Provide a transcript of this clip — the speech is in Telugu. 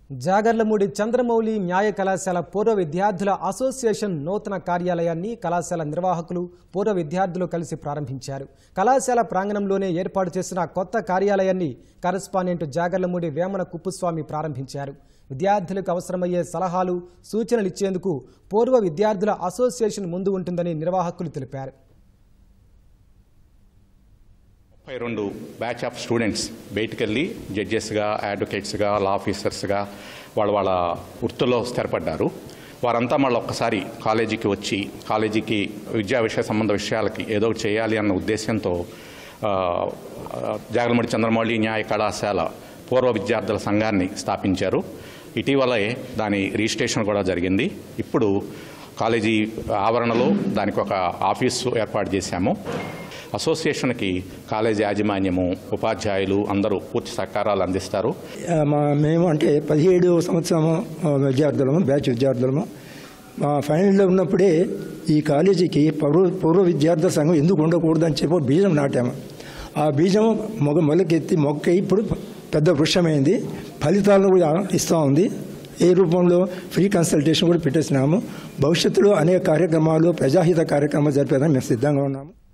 జాగర్లమూడి చంద్రమౌళి న్యాయ కళాశాల పూర్వ విద్యార్థుల అసోసియేషన్ నూతన కార్యాలయాన్ని కళాశాల నిర్వాహకులు పూర్వ విద్యార్థులు కలిసి ప్రారంభించారు కళాశాల ప్రాంగణంలోనే ఏర్పాటు చేసిన కొత్త కార్యాలయాన్ని కరస్పాండెంట్ జాగర్లమూడి వేమన కుప్పుస్వామి ప్రారంభించారు విద్యార్థులకు అవసరమయ్యే సలహాలు సూచనలు ఇచ్చేందుకు పూర్వ విద్యార్థుల అసోసియేషన్ ముందు ఉంటుందని నిర్వాహకులు తెలిపారు ముప్పై రెండు బ్యాచ్ ఆఫ్ స్టూడెంట్స్ బయటికి వెళ్ళి జడ్జెస్గా అడ్వకేట్స్గా లా ఆఫీసర్స్గా వాళ్ళ వాళ్ళ వృత్తుల్లో స్థిరపడ్డారు వారంతా మళ్ళీ ఒక్కసారి కాలేజీకి వచ్చి కాలేజీకి విద్యా విషయ సంబంధ విషయాలకి ఏదో ఒకటి చేయాలి అన్న ఉద్దేశంతో ఆ, జాగలమూడి చంద్రమౌళి న్యాయ కళాశాల పూర్వ విద్యార్థుల సంఘాన్ని స్థాపించారు ఇటీవలే దాని రిజిస్ట్రేషన్ కూడా జరిగింది ఇప్పుడు కాలేజీ ఆవరణలో దానికి ఒక ఆఫీసు ఏర్పాటు చేశాము అసోసియేషన్కి కాలేజీ యాజమాన్యము ఉపాధ్యాయులు అందరూ పూర్తి సహకారాలు అందిస్తారు ఆ, మా మేము అంటే పదిహేడు సంవత్సరము ఆ, విద్యార్థులము బ్యాచ్ విద్యార్థులము మా ఫైనల్లో ఉన్నప్పుడే ఈ కాలేజీకి పూర్వ పూర్వ విద్యార్థుల సంఘం ఎందుకు ఉండకూడదని చెప్పి ఒక బీజం నాటాము ఆ బీజం మొగ మొలకెత్తి మొక్క ఇప్పుడు పెద్ద వృక్షమైంది ఫలితాలను కూడా ఇస్తూ ఉంది ఏ రూపంలో ఫ్రీ కన్సల్టేషన్ కూడా పెట్టేసినాము భవిష్యత్తులో అనేక కార్యక్రమాలు ప్రజాహిత కార్యక్రమాలు జరిపేదానికి మేము సిద్ధంగా ఉన్నాము